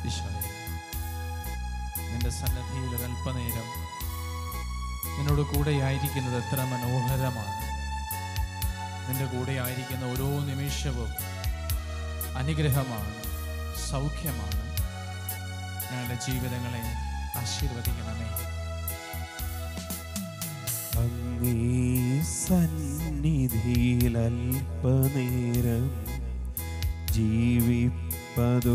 ഈശോയെ നിന്റെ സന്നദ്ധിയിൽ ഒരു അല്പനേരം നിന്നോട് കൂടെയായിരിക്കുന്നത് എത്ര മനോഹരമാണ് നിന്റെ കൂടെയായിരിക്കുന്ന ഓരോ നിമിഷവും അനുഗ്രഹമാണ് സൗഖ്യമാണ് ഞങ്ങളുടെ ജീവിതങ്ങളെ ആശീർവദിക്കണമേ അങ്ങേ സന്നിധിയിൽ അല്പനേരം ജീവിപ്പതോ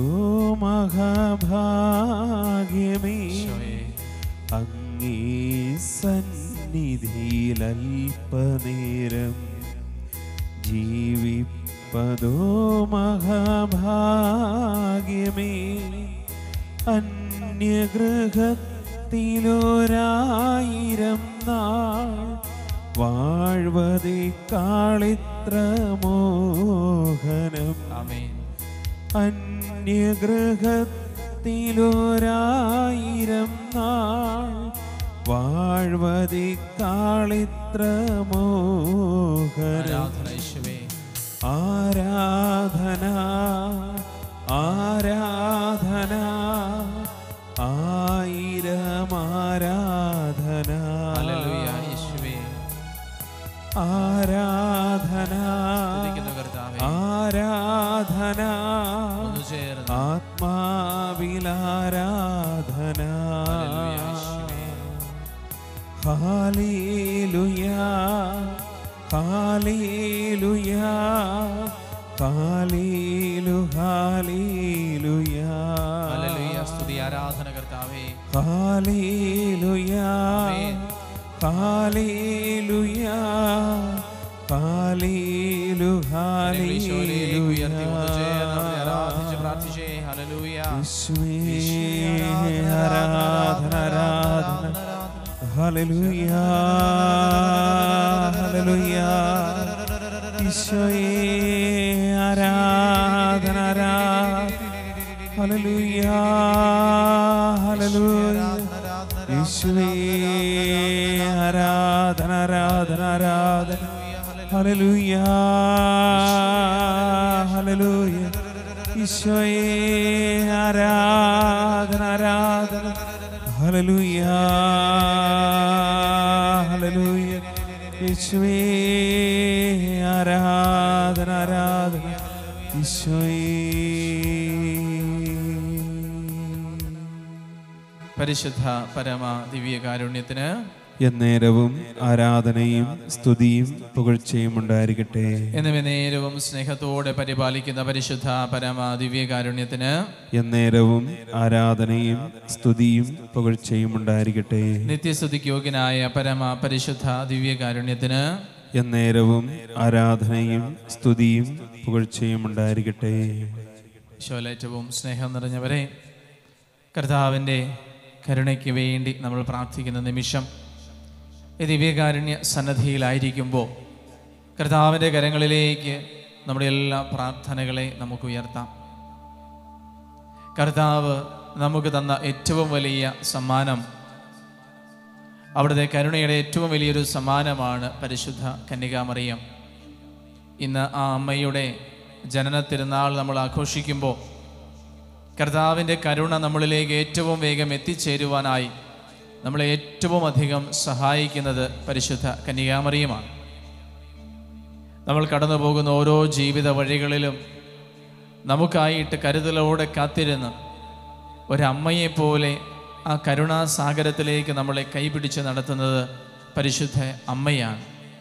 മഹാഭാഗ്യമേ ഈശോയെ അങ്ങേ സന്നിധിയിൽ അല്പനേരം ജീവിപ്പതോ മഹാഭാഗ്യമേ അന്യഗൃഹത്തിലൊരായിരം നാൾ വാഴ്വതേക്കാളിത്ര മോഹനം ആമേൻ അന്യഗൃഹത്തിലൊരായിരം നാൾ വാഴ്വതിക്കാളിത്ര മോഹനം ആരാധന യേശുവേ ആരാധന ആരാധന ആയിരം ആരാധന ഹല്ലേലൂയ യേശുവേ ആരാധന സ്തുതിക്കുന്നു കർത്താവേ ആരാധന ഒന്ന് ചേർന്ന് ആത്മാവിലാരാധന ഹല്ലേലൂയ യേശുവേ ഹാലേലുയ ഹാലേലുയ ഹാലേലു ഹാലേലുയ ഹല്ലേലൂയ സ്തുതി ആരാധന കർത്താവേ ഹാലേലുയ ആമേൻ. ഹാലേലുയ ഹാലേലു കരങ്ങൾ ഈശോയിലേക്ക് ഉയർത്തി ഒന്ന് ചേർന്ന് അവനെ ആരാധിച്ച് ഹാലേലുയ പ്രാർത്ഥിച്ചേ ഹല്ലേലൂയ യേശുവേ ആരാധന ആരാധന ഹല്ലേലൂയ ഹല്ലേലൂയ ഈശോയേ ആരാധന ആരാധന ഹല്ലേലൂയ ഹല്ലേലൂയ യേശുവേ ആരാധന ആരാധന ആരാധന ഹല്ലേലൂയ ഹല്ലേലൂയ ഈശോയേ ആരാധന ആരാധന ഹല്ലേലൂയ ഹല്ലേലൂയ യേശുവേ ആരാധന ആരാധന ഈശോയേ പരിശുദ്ധ പരമ ദിവ്യകാരുണ്യത്തിന് എന്നേരവും ആരാധനയും സ്തുതിയും പുകഴ്ചയും ഉണ്ടായിരിക്കട്ടെ എന്നും നേരവും സ്നേഹത്തോടെ പരിപാലിക്കുന്ന പരിശുദ്ധ പരമ ദിവ്യകാരുണ്യത്തിന് എന്നേരവും ആരാധനയും സ്തുതിയും പുകഴ്ചയും ഉണ്ടായിരിക്കട്ടെ നിത്യസ്തുതിക്ക് യോഗ്യനായ പരമ പരിശുദ്ധ ദിവ്യകാരുണ്യത്തിന് എന്നേരവും ആരാധനയും സ്തുതിയും പുകഴ്ചയും ഉണ്ടായിരിക്കട്ടെ ശോലേറ്റവും സ്നേഹം നിറഞ്ഞവരെ കർത്താവിൻ്റെ കരുണയ്ക്ക് വേണ്ടി നമ്മൾ പ്രാർത്ഥിക്കുന്ന നിമിഷം ഈ ദിവ്യകാരുണ്യ സന്നദ്ധിയിലായിരിക്കുമ്പോൾ കർത്താവിൻ്റെ കരങ്ങളിലേക്ക് നമ്മുടെ എല്ലാ പ്രാർത്ഥനകളെ നമുക്ക് ഉയർത്താം കർത്താവ് നമുക്ക് തന്ന ഏറ്റവും വലിയ സമ്മാനം അവിടുത്തെ കരുണയുടെ ഏറ്റവും വലിയൊരു സമ്മാനമാണ് പരിശുദ്ധ കന്യകാമറിയം ഇന്ന് ആ അമ്മയുടെ ജനന തിരുനാൾ നമ്മൾ ആഘോഷിക്കുമ്പോൾ കർത്താവിൻ്റെ കരുണ നമ്മളിലേക്ക് ഏറ്റവും വേഗം എത്തിച്ചേരുവാനായി നമ്മളെ ഏറ്റവും അധികം സഹായിക്കുന്നത് പരിശുദ്ധ കന്യകാമറിയമാണ് നമ്മൾ കടന്നു പോകുന്ന ഓരോ ജീവിത വഴികളിലും നമുക്കായിട്ട് കരുതലോടെ കാത്തിരുന്ന് ഒരമ്മയെപ്പോലെ ആ കരുണാസാഗരത്തിലേക്ക് നമ്മളെ കൈപിടിച്ച് നടത്തുന്നത് പരിശുദ്ധ അമ്മയാണ്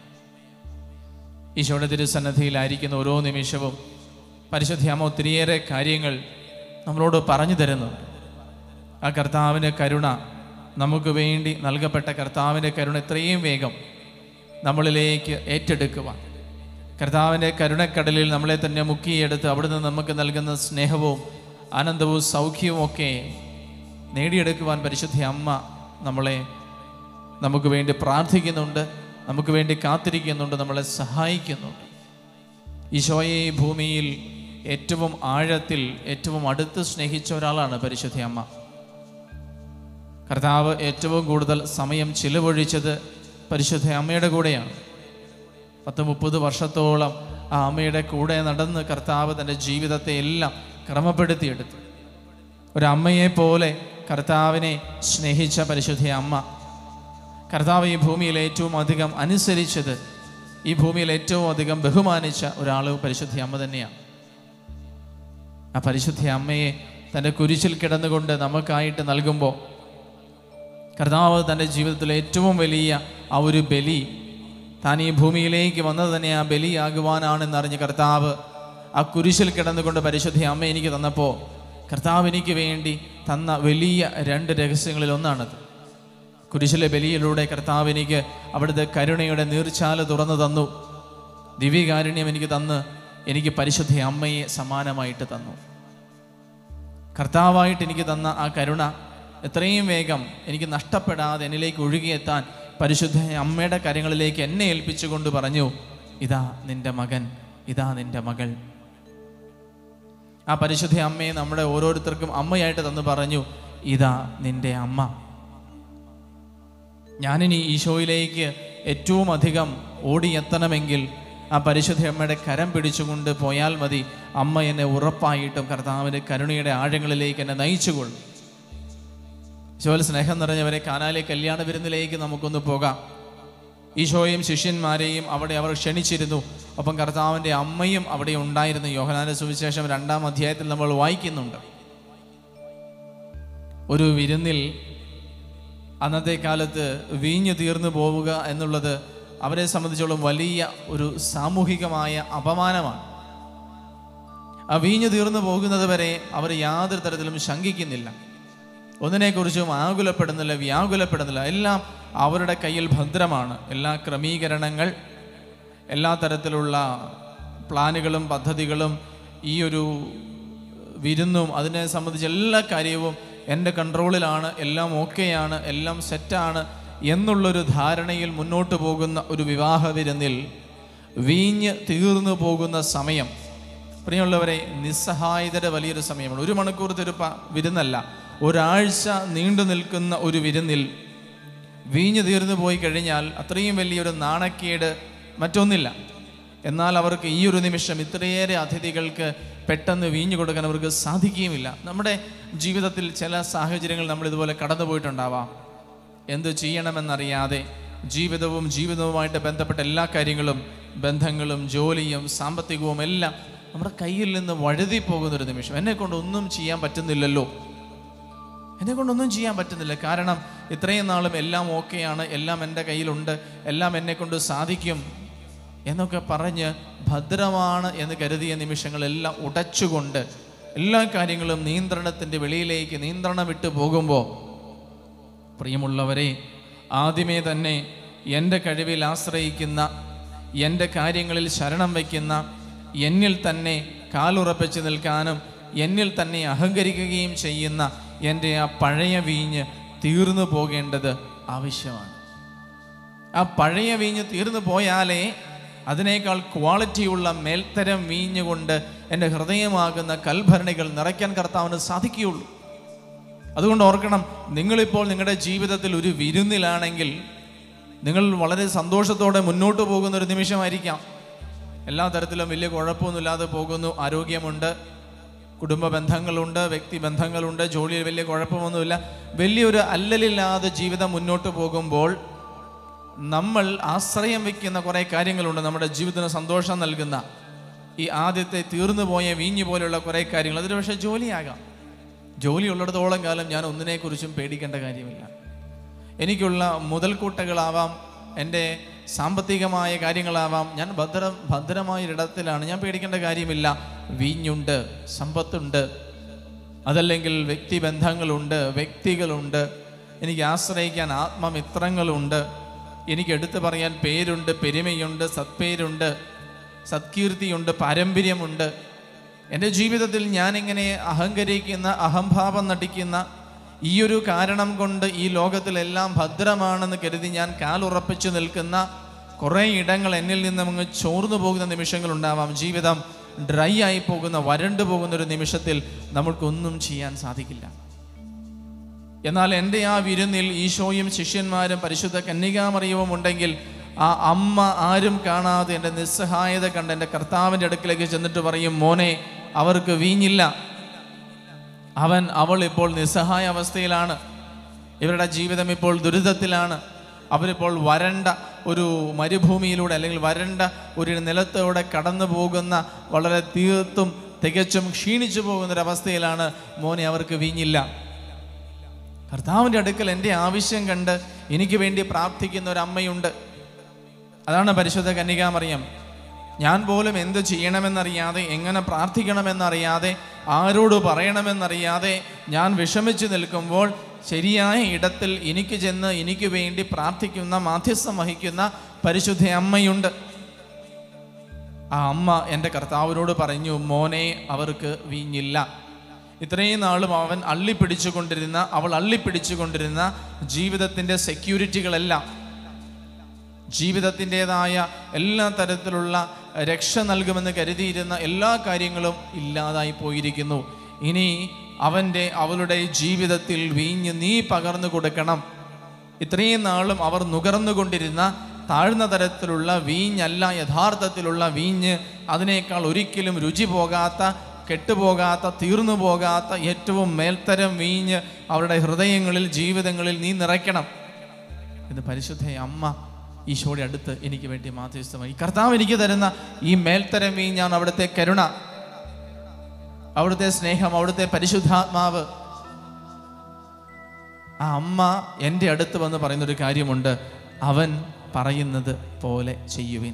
ഈശോയുടെ തിരുസന്നദ്ധിയിലായിരിക്കുന്ന ഓരോ നിമിഷവും പരിശുദ്ധ അമ്മ ഒത്തിരിയേറെ കാര്യങ്ങൾ നമ്മളോട് പറഞ്ഞു തരുന്നുണ്ട് ആ കർത്താവിൻ്റെ കരുണ നമുക്ക് വേണ്ടി നൽകപ്പെട്ട കർത്താവിൻ്റെ കരുണ എത്രയും വേഗം നമ്മളിലേക്ക് ഏറ്റെടുക്കുവാൻ കർത്താവിൻ്റെ കരുണക്കടലിൽ നമ്മളെ തന്നെ മുക്കിയെടുത്ത് അവിടുന്ന് നമുക്ക് നൽകുന്ന സ്നേഹവും ആനന്ദവും സൗഖ്യവും ഒക്കെ നേടിയെടുക്കുവാൻ പരിശുദ്ധ അമ്മ നമ്മളെ നമുക്ക് വേണ്ടി പ്രാർത്ഥിക്കുന്നുണ്ട് നമുക്ക് വേണ്ടി കാത്തിരിക്കുന്നുണ്ട് നമ്മളെ സഹായിക്കുന്നുണ്ട് ഈശോയെ ഈ ഭൂമിയിൽ ഏറ്റവും ആഴത്തിൽ ഏറ്റവും അടുത്ത് സ്നേഹിച്ച ഒരാളാണ് പരിശുദ്ധ അമ്മ കർത്താവ് ഏറ്റവും കൂടുതൽ സമയം ചിലവഴിച്ചത് പരിശുദ്ധ അമ്മയുടെ കൂടെയാണ് പത്ത് മുപ്പത് വർഷത്തോളം ആ അമ്മയുടെ കൂടെ നടന്ന് കർത്താവ് തൻ്റെ ജീവിതത്തെ എല്ലാം ക്രമപ്പെടുത്തിയെടുത്തു ഒരമ്മയെ പോലെ കർത്താവിനെ സ്നേഹിച്ച പരിശുദ്ധ അമ്മ കർത്താവ് ഈ ഭൂമിയിൽ ഏറ്റവും അധികം അനുസരിച്ചത് ഈ ഭൂമിയിൽ ഏറ്റവും അധികം ബഹുമാനിച്ച ഒരാൾ പരിശുദ്ധ അമ്മ തന്നെയാണ് ആ പരിശുദ്ധ അമ്മയെ തൻ്റെ കുരിശിൽ കിടന്നുകൊണ്ട് നമുക്കായിട്ട് നൽകുമ്പോൾ കർത്താവ് തൻ്റെ ജീവിതത്തിലെ ഏറ്റവും വലിയ ആ ഒരു ബലി താൻ ഈ ഭൂമിയിലേക്ക് വന്നത് തന്നെ ആ ബലിയാകുവാനാണെന്നറിഞ്ഞ് കർത്താവ് ആ കുരിശിൽ കിടന്നുകൊണ്ട് പരിശുദ്ധ അമ്മ എനിക്ക് തന്നപ്പോൾ കർത്താവ് എനിക്ക് വേണ്ടി തന്ന വലിയ രണ്ട് രഹസ്യങ്ങളിൽ ഒന്നാണത് കുരിശിലെ ബലിയിലൂടെ കർത്താവ് എനിക്ക് അവിടുത്തെ കരുണയുടെ നീർച്ചാല് തുറന്നു തന്നു ദിവ്യകാരുണ്യം എനിക്ക് തന്ന് എനിക്ക് പരിശുദ്ധ അമ്മയെ സമാനമായിട്ട് തന്നു കർത്താവായിട്ട് എനിക്ക് തന്ന ആ കരുണ എത്രയും വേഗം എനിക്ക് നഷ്ടപ്പെടാതെ എന്നിലേക്ക് ഒഴുകിയെത്താൻ പരിശുദ്ധ അമ്മയുടെ കരങ്ങളിലേക്ക് എന്നെ ഏൽപ്പിച്ചുകൊണ്ട് പറഞ്ഞു ഇതാ നിന്റെ മകൻ ഇതാ നിന്റെ മകൾ ആ പരിശുദ്ധ അമ്മയെ നമ്മുടെ ഓരോരുത്തർക്കും അമ്മയായിട്ട് തന്നു പറഞ്ഞു ഇതാ നിന്റെ അമ്മ ഞാനിനി ഈശോയിലേക്ക് ഏറ്റവും അധികം ഓടിയെത്തണമെങ്കിൽ ആ പരിശുദ്ധ അമ്മയുടെ കരം പിടിച്ചുകൊണ്ട് പോയാൽ മതി അമ്മ എന്നെ ഉറപ്പായിട്ടും കർത്താവിൻ്റെ കരുണയുടെ ആഴങ്ങളിലേക്ക് എന്നെ നയിച്ചുകൊള്ളും ഈശോയിൽ സ്നേഹം നിറഞ്ഞവരെ കാനാലെ കല്യാണ വിരുന്നിലേക്ക് നമുക്കൊന്ന് പോകാം ഈശോയും ശിഷ്യന്മാരെയും അവിടെ അവർ ക്ഷണിച്ചിരുന്നു ഒപ്പം കർത്താവിൻ്റെ അമ്മയും അവിടെ ഉണ്ടായിരുന്നു യോഹനാന്റെ സുവിശേഷം രണ്ടാം അധ്യായത്തിൽ നമ്മൾ വായിക്കുന്നുണ്ട് ഒരു വിരുന്നിൽ അന്നത്തെ കാലത്ത് വീഞ്ഞു തീർന്നു പോവുക എന്നുള്ളത് അവരെ സംബന്ധിച്ചോളം വലിയ ഒരു സാമൂഹികമായ അപമാനമാണ് ആ വീഞ്ഞു തീർന്നു പോകുന്നത് വരെ അവർ യാതൊരു തരത്തിലും ശങ്കിക്കുന്നില്ല ഒന്നിനെക്കുറിച്ചും ആകുലപ്പെടുന്നില്ല വ്യാകുലപ്പെടുന്നില്ല എല്ലാം അവരുടെ കയ്യിൽ ഭദ്രമാണ് എല്ലാ ക്രമീകരണങ്ങൾ എല്ലാ തരത്തിലുള്ള പ്ലാനുകളും പദ്ധതികളും ഈ ഒരു വിരുന്നും അതിനെ സംബന്ധിച്ച് എല്ലാ കാര്യവും എൻ്റെ കൺട്രോളിലാണ് എല്ലാം ഓക്കെയാണ് എല്ലാം സെറ്റാണ് എന്നുള്ളൊരു ധാരണയിൽ മുന്നോട്ട് പോകുന്ന ഒരു വിവാഹ വിരുന്നിൽ വീഞ്ഞ് തീർന്നു പോകുന്ന സമയം പ്രിയമുള്ളവരെ നിസ്സഹായതയുടെ വലിയൊരു സമയമാണ് ഒരു മണിക്കൂർ തിരുപ്പ വിരുന്നല്ല ഒരാഴ്ച നീണ്ടു നിൽക്കുന്ന ഒരു വിരുന്നിൽ വീഞ്ഞു തീർന്നു പോയി കഴിഞ്ഞാൽ അത്രയും വലിയൊരു നാണക്കേട് മറ്റൊന്നില്ല എന്നാൽ അവർക്ക് ഈ ഒരു നിമിഷം ഇത്രയേറെ അതിഥികൾക്ക് പെട്ടെന്ന് വീഞ്ഞു കൊടുക്കാൻ അവർക്ക് സാധിക്കുകയുമില്ല നമ്മുടെ ജീവിതത്തിൽ ചില സാഹചര്യങ്ങൾ നമ്മൾ ഇതുപോലെ കടന്നു പോയിട്ടുണ്ടാവാം എന്ത് ചെയ്യണമെന്നറിയാതെ ജീവിതവും ജീവിതവുമായിട്ട് ബന്ധപ്പെട്ട എല്ലാ കാര്യങ്ങളും ബന്ധങ്ങളും ജോലിയും സാമ്പത്തികവും എല്ലാം നമ്മുടെ കയ്യിൽ നിന്ന് വഴുതി പോകുന്ന ഒരു നിമിഷം എന്നെ കൊണ്ട് ഒന്നും ചെയ്യാൻ പറ്റുന്നില്ലല്ലോ എന്നെ കൊണ്ടൊന്നും ചെയ്യാൻ പറ്റുന്നില്ല കാരണം ഇത്രയും നാളും എല്ലാം ഓക്കെയാണ് എല്ലാം എൻ്റെ കയ്യിലുണ്ട് എല്ലാം എന്നെ കൊണ്ട് സാധിക്കും എന്നൊക്കെ പറഞ്ഞ് ഭദ്രമാണ് എന്ന് കരുതിയ നിമിഷങ്ങളെല്ലാം ഉടച്ചുകൊണ്ട് എല്ലാ കാര്യങ്ങളും നിയന്ത്രണത്തിൻ്റെ വെളിയിലേക്ക് നിയന്ത്രണം വിട്ടു പോകുമ്പോൾ പ്രിയമുള്ളവരെ ആദ്യമേ തന്നെ എൻ്റെ കഴിവിൽ ആശ്രയിക്കുന്ന എൻ്റെ കാര്യങ്ങളിൽ ശരണം വയ്ക്കുന്ന എന്നിൽ തന്നെ കാലുറപ്പിച്ച് നിൽക്കാനും എന്നിൽ തന്നെ അഹങ്കരിക്കുകയും ചെയ്യുന്ന എൻ്റെ ആ പഴയ വീഞ്ഞ് തീർന്നു പോകേണ്ടത് ആവശ്യമാണ് ആ പഴയ വീഞ്ഞ് തീർന്നു പോയാലേ അതിനേക്കാൾ ക്വാളിറ്റിയുള്ള മേൽത്തരം വീഞ്ഞ് കൊണ്ട് എൻ്റെ ഹൃദയമാകുന്ന കൽഭരണികൾ നിറയ്ക്കാൻ കർത്താവിന് സാധിക്കുകയുള്ളൂ അതുകൊണ്ട് ഓർക്കണം നിങ്ങളിപ്പോൾ നിങ്ങളുടെ ജീവിതത്തിൽ ഒരു വിരുന്നിലാണെങ്കിൽ നിങ്ങൾ വളരെ സന്തോഷത്തോടെ മുന്നോട്ട് പോകുന്ന ഒരു നിമിഷമായിരിക്കാം എല്ലാ തരത്തിലും വലിയ കുഴപ്പമൊന്നുമില്ലാതെ പോകുന്നു ആരോഗ്യമുണ്ട് കുടുംബ ബന്ധങ്ങളുണ്ട് വ്യക്തി ബന്ധങ്ങളുണ്ട് ജോലിയിൽ വലിയ കുഴപ്പമൊന്നുമില്ല വലിയൊരു അല്ലലില്ലാതെ ജീവിതം മുന്നോട്ട് പോകുമ്പോൾ നമ്മൾ ആശ്രയം വയ്ക്കുന്ന കുറേ കാര്യങ്ങളുണ്ട് നമ്മുടെ ജീവിതത്തിന് സന്തോഷം നൽകുന്ന ഈ ആദ്യത്തെ തീർന്നു പോയ വീഞ്ഞു പോലെയുള്ള കുറേ കാര്യങ്ങൾ അതിന് പക്ഷേ ജോലിയാകാം ജോലി ഉള്ളിടത്തോളം കാലം ഞാൻ ഒന്നിനെക്കുറിച്ചും പേടിക്കേണ്ട കാര്യമില്ല എനിക്കുള്ള മുതൽക്കൂട്ടകളാവാം എൻ്റെ സാമ്പത്തികമായ കാര്യങ്ങളാവാം ഞാൻ ഭദ്ര ഭദ്രമായ ഇടത്തിലാണ് ഞാൻ പേടിക്കേണ്ട കാര്യമില്ല വീഞ്ഞുണ്ട് സമ്പത്തുണ്ട് അതല്ലെങ്കിൽ വ്യക്തിബന്ധങ്ങളുണ്ട് വ്യക്തികളുണ്ട് എനിക്ക് ആശ്രയിക്കാൻ ആത്മമിത്രങ്ങളുണ്ട് എനിക്ക് എടുത്തു പറയാൻ പേരുണ്ട് പെരുമയുണ്ട് സത്പേരുണ്ട് സത്കീർത്തിയുണ്ട് പാരമ്പര്യമുണ്ട് എൻ്റെ ജീവിതത്തിൽ ഞാനിങ്ങനെ അഹങ്കരിക്കുന്ന അഹംഭാവം നടിക്കുന്ന ഈ ഒരു കാരണം കൊണ്ട് ഈ ലോകത്തിലെല്ലാം ഭദ്രമാണെന്ന് കരുതി ഞാൻ കാലുറപ്പിച്ചു നിൽക്കുന്ന കുറേ ഇടങ്ങൾ എന്നിൽ നിന്ന് അങ്ങ് ചോർന്നു പോകുന്ന നിമിഷങ്ങളുണ്ടാവാം ജീവിതം ഡ്രൈ ആയി പോകുന്ന വരണ്ടു പോകുന്ന ഒരു നിമിഷത്തിൽ നമ്മൾക്കൊന്നും ചെയ്യാൻ സാധിക്കില്ല എന്നാൽ എൻ്റെ ആ വിരുന്നിൽ ഈശോയും ശിഷ്യന്മാരും പരിശുദ്ധ കന്യകാമറിയവും ഉണ്ടെങ്കിൽ ആ അമ്മ ആരും കാണാതെ എൻ്റെ നിസ്സഹായത കണ്ട് എൻ്റെ കർത്താവിൻ്റെ അടുക്കിലേക്ക് ചെന്നിട്ട് പറയും മോനെ അവർക്ക് വീഞ്ഞില്ല അവൻ അവൾ ഇപ്പോൾ നിസ്സഹായ അവസ്ഥയിലാണ് ഇവരുടെ ജീവിതം ഇപ്പോൾ ദുരിതത്തിലാണ് അവരിപ്പോൾ വരണ്ട ഒരു മരുഭൂമിയിലൂടെ അല്ലെങ്കിൽ വരണ്ട ഒരു നിലത്തോടെ കടന്നു പോകുന്ന വളരെ തീർത്തും തികച്ചും ക്ഷീണിച്ചു പോകുന്ന ഒരു അവസ്ഥയിലാണ് മോനെ അവർക്ക് വീഞ്ഞില്ല കർത്താവിൻ്റെ അടുക്കൽ എൻ്റെ ആവശ്യം കണ്ട് എനിക്ക് വേണ്ടി പ്രാർത്ഥിക്കുന്ന ഒരു അമ്മയുണ്ട് അതാണ് പരിശുദ്ധ കന്യകാമറിയം ഞാൻ പോലും എന്ത് ചെയ്യണമെന്നറിയാതെ എങ്ങനെ പ്രാർത്ഥിക്കണമെന്നറിയാതെ ആരോട് പറയണമെന്നറിയാതെ ഞാൻ വിഷമിച്ചു നിൽക്കുമ്പോൾ ശരിയായ ഇടത്തിൽ എനിക്ക് ചെന്ന് എനിക്ക് വേണ്ടി പ്രാർത്ഥിക്കുന്ന മാധ്യസ്ഥം വഹിക്കുന്ന പരിശുദ്ധ അമ്മയുണ്ട് ആ അമ്മ എൻ്റെ കർത്താവിനോട് പറഞ്ഞു മോനെ അവർക്ക് വീഞ്ഞില്ല ഇത്രയും നാളും അവൻ അള്ളിപ്പിടിച്ചുകൊണ്ടിരുന്ന അവൾ അള്ളിപ്പിടിച്ചുകൊണ്ടിരുന്ന ജീവിതത്തിൻ്റെ സെക്യൂരിറ്റികളെല്ലാം ജീവിതത്തിൻ്റെതായ എല്ലാ തരത്തിലുള്ള രക്ഷ നൽകുമെന്ന് കരുതിയിരുന്ന എല്ലാ കാര്യങ്ങളും ഇല്ലാതായി പോയിരിക്കുന്നു ഇനി അവൻ്റെ അവളുടെ ജീവിതത്തിൽ വീഞ്ഞ് നീ പകർന്നു കൊടുക്കണം ഇത്രയും നാളും അവർ നുകർന്നുകൊണ്ടിരുന്ന താഴ്ന്ന തരത്തിലുള്ള വീഞ്ഞല്ല യഥാർത്ഥത്തിലുള്ള വീഞ്ഞ് അതിനേക്കാൾ ഒരിക്കലും രുചി പോകാത്ത കെട്ടുപോകാത്ത തീർന്നു പോകാത്ത ഏറ്റവും മേൽത്തരം വീഞ്ഞ് അവരുടെ ഹൃദയങ്ങളിൽ ജീവിതങ്ങളിൽ നീ നിറയ്ക്കണം എന്ന് പരിശുദ്ധ അമ്മ ഈശോയുടെ അടുത്ത് എനിക്ക് വേണ്ടി മാധ്യസ്ഥമായി ഈ കർത്താവ് എനിക്ക് തരുന്ന ഈ മേൽത്തരം വീഞ്ഞാണ് അവിടുത്തെ കരുണ അവിടുത്തെ സ്നേഹം അവിടുത്തെ പരിശുദ്ധാത്മാവ് ആ അമ്മ എൻ്റെ അടുത്ത് വന്ന് പറയുന്നൊരു കാര്യമുണ്ട് അവൻ പറയുന്നത് പോലെ ചെയ്യുവിൻ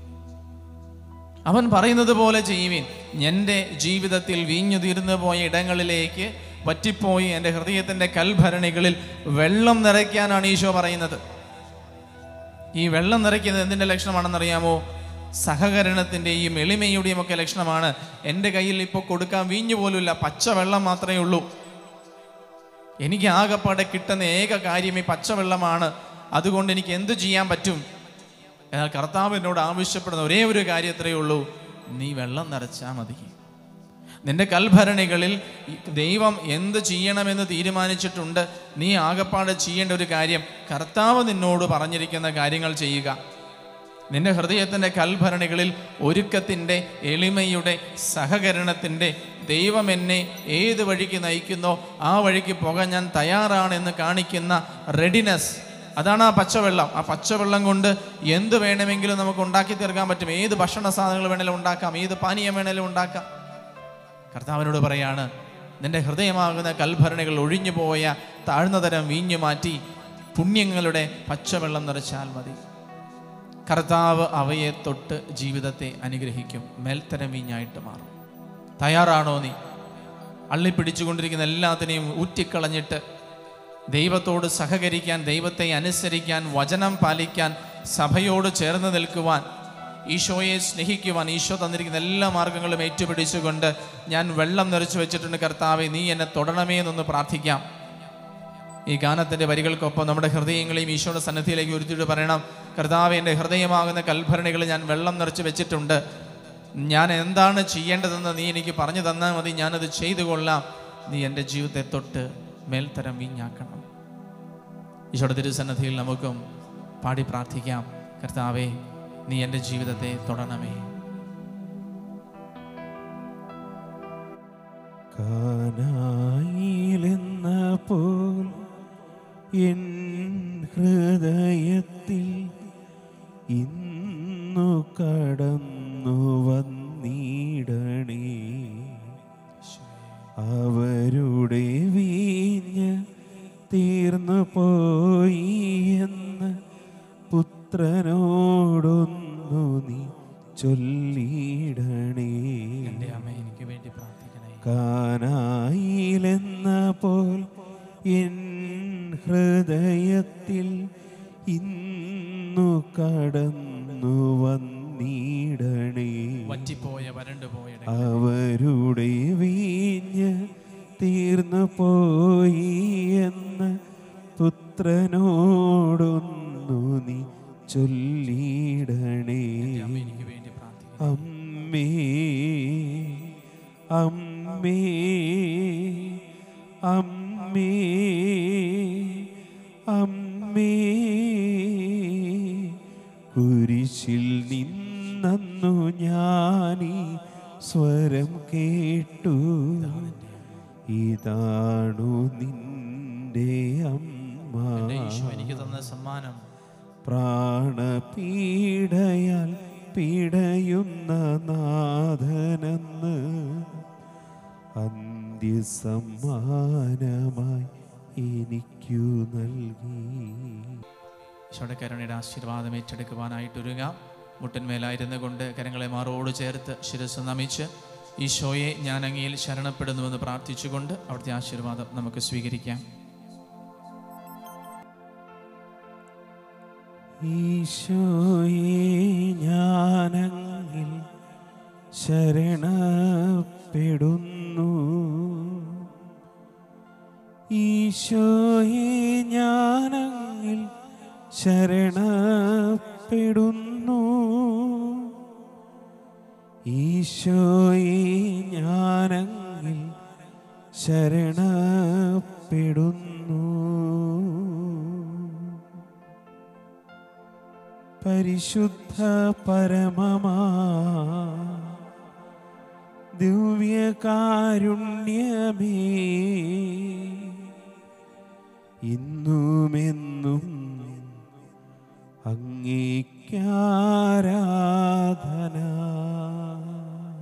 അവൻ പറയുന്നത് പോലെ ചെയ്യുവിൻ എൻ്റെ ജീവിതത്തിൽ വീഞ്ഞു തീർന്നു പോയ ഇടങ്ങളിലേക്ക് പറ്റിപ്പോയി എൻ്റെ ഹൃദയത്തിൻ്റെ കൽഭരണികളിൽ വെള്ളം നിറയ്ക്കാനാണ് ഈശോ പറയുന്നത് ഈ വെള്ളം നിറയ്ക്കുന്നത് എന്തിൻ്റെ ലക്ഷണമാണെന്നറിയാമോ സഹകരണത്തിൻ്റെയും എളിമയുടെയും ഒക്കെ ലക്ഷണമാണ് എൻ്റെ കയ്യിൽ ഇപ്പോൾ കൊടുക്കാൻ വീഞ്ഞു പോലുമില്ല പച്ചവെള്ളം മാത്രമേ ഉള്ളൂ എനിക്ക് ആകപ്പാടെ കിട്ടുന്ന ഏക കാര്യം ഈ പച്ചവെള്ളമാണ് അതുകൊണ്ട് എനിക്ക് എന്തു ചെയ്യാൻ പറ്റും എന്നാൽ കർത്താവ് എന്നോട് ആവശ്യപ്പെടുന്ന ഒരേ ഒരു കാര്യത്രയേ ഉള്ളൂ നീ വെള്ളം നിറച്ചാൽ മതി നിന്റെ കൽഭരണികളിൽ ഈ ദൈവം എന്ത് ചെയ്യണമെന്ന് തീരുമാനിച്ചിട്ടുണ്ട് നീ ആകപ്പാടെ ചെയ്യേണ്ട ഒരു കാര്യം കർത്താവ് നിന്നോട് പറഞ്ഞിരിക്കുന്ന കാര്യങ്ങൾ ചെയ്യുക നിന്റെ ഹൃദയത്തിൻ്റെ കൽഭരണികളിൽ ഒരുക്കത്തിൻ്റെ എളിമയുടെ സഹകരണത്തിൻ്റെ ദൈവം എന്നെ ഏത് വഴിക്ക് നയിക്കുന്നോ ആ വഴിക്ക് പോകാൻ ഞാൻ തയ്യാറാണെന്ന് കാണിക്കുന്ന റെഡിനെസ് അതാണ് ആ പച്ചവെള്ളം ആ പച്ചവെള്ളം കൊണ്ട് എന്ത് വേണമെങ്കിലും നമുക്ക് ഉണ്ടാക്കി തീർക്കാൻ പറ്റും ഏത് ഭക്ഷണ സാധനങ്ങൾ വേണേലും ഉണ്ടാക്കാം ഏത് പാനീയം വേണേലും ഉണ്ടാക്കാം കർത്താവിനോട് പറയാണ് നിന്റെ ഹൃദയമാകുന്ന കൽഭരണികൾ ഒഴിഞ്ഞു പോയ താഴ്ന്ന തരം വീഞ്ഞു മാറ്റി പുണ്യങ്ങളുടെ പച്ചവെള്ളം നിറച്ചാൽ മതി കർത്താവ് അവയെ തൊട്ട് ജീവിതത്തെ അനുഗ്രഹിക്കും മേൽത്തരം വീഞ്ഞായിട്ട് മാറും തയ്യാറാണോ നീ അള്ളിപ്പിടിച്ചുകൊണ്ടിരിക്കുന്ന എല്ലാത്തിനെയും ഊറ്റിക്കളഞ്ഞിട്ട് ദൈവത്തോട് സഹകരിക്കാൻ ദൈവത്തെ അനുസരിക്കാൻ വചനം പാലിക്കാൻ സഭയോട് ചേർന്ന് നിൽക്കുവാൻ ഈശോയെ സ്നേഹിക്കുവാൻ ഈശോ തന്നിരിക്കുന്ന എല്ലാ മാർഗങ്ങളും ഏറ്റുപിടിച്ചുകൊണ്ട് ഞാൻ വെള്ളം നിറച്ചു വെച്ചിട്ടുണ്ട് കർത്താവെ നീ എന്നെ തൊടണമേ എന്നൊന്ന് പ്രാർത്ഥിക്കാം ഈ ഗാനത്തിൻ്റെ വരികൾക്കൊപ്പം നമ്മുടെ ഹൃദയങ്ങളെയും ഈശോയുടെ സന്നിധിയിലേക്ക് ഉരുത്തിയിട്ട് പറയണം കർത്താവ് എൻ്റെ ഹൃദയമാകുന്ന കൽഭരണികൾ ഞാൻ വെള്ളം നിറച്ച് വെച്ചിട്ടുണ്ട് ഞാൻ എന്താണ് ചെയ്യേണ്ടതെന്ന് നീ എനിക്ക് പറഞ്ഞു തന്നാൽ മതി ഞാനത് ചെയ്തു കൊള്ളാം നീ എൻ്റെ ജീവിതത്തെ തൊട്ട് മേൽത്തരം വീഞ്ഞാക്കണം ഈശോയുടെ തിരുസന്നിധിയിൽ നമുക്കും പാടി പ്രാർത്ഥിക്കാം കർത്താവേ നീ എൻ്റെ ജീവിതത്തെ തൊടണമേ കാനായിലെന്ന പോൽ എൻ ഹൃദയത്തിൽ ഇന്നു കടന്നു വന്നിടണേ അവരുടെ വീഞ്ഞ് തീർന്നു പോയി എന്ന് പുത്രനോടൊന്നു നീ ചൊല്ലിടണേ എൻ്റെ അമ്മ എനിക്ക് വേണ്ടി പ്രാർത്ഥിക്കണേ കാനായിലെന്ന പോൽ എൻ ഹൃദയത്തിൽ ഇന്നു കടന്നു വന്നിടണേ വറ്റിപ്പോയ വരണ്ടു പോയ അവരുടെ വീഞ്ഞ് തീർന്നു പോയി എന്ന് പുത്രനോടൊന്നു നീ ചൊല്ലിടണേ അമ്മ എനിക്ക് വേണ്ടി പ്രാർത്ഥിക്കണം അമ്മേ അമ്മേ അമ്മേ അമ്മേ കുരിശിൽ നിന്നു ഞാനീ സ്വരം കേട്ടു ഇതാണു നിന്റെ അമ്മ എൻ്റെ ഈശോ എനിക്ക് തന്ന സമ്മാനം പ്രാണപീഡയാൽ പീഡയുന്ന നാഥനെന്ന് അന്ത്യസമ്മാനമായി എനിക്കു നൽകി ഈശോയുടെ കരുണയുടെ ആശീർവാദം ഏറ്റെടുക്കുവാനായിട്ട് ഒരുങ്ങാം മുട്ടന്മേലായിരുന്നു കൊണ്ട് കരങ്ങളെ മാറോട് ചേർത്ത് ശിരസ് നമിച്ച് ഈശോയെ ഞാൻ അങ്ങയിൽ ശരണപ്പെടുന്നുവെന്ന് പ്രാർത്ഥിച്ചുകൊണ്ട് അവിടുത്തെ ആശീർവാദം നമുക്ക് സ്വീകരിക്കാം ഈശോയെ ഞാനങ്ങിൽ ശരണപ്പെടുന്നു ഈശോയെ ഞാനങ്ങിൽ ശരണപ്പെടുന്നു ഈശോയെ ഞാനങ്ങിൽ ശരണപ്പെടുന്നു പരിശുദ്ധ പരമമാ ദിവ്യകാരുണ്യമേ ഇന്നുമെന്നും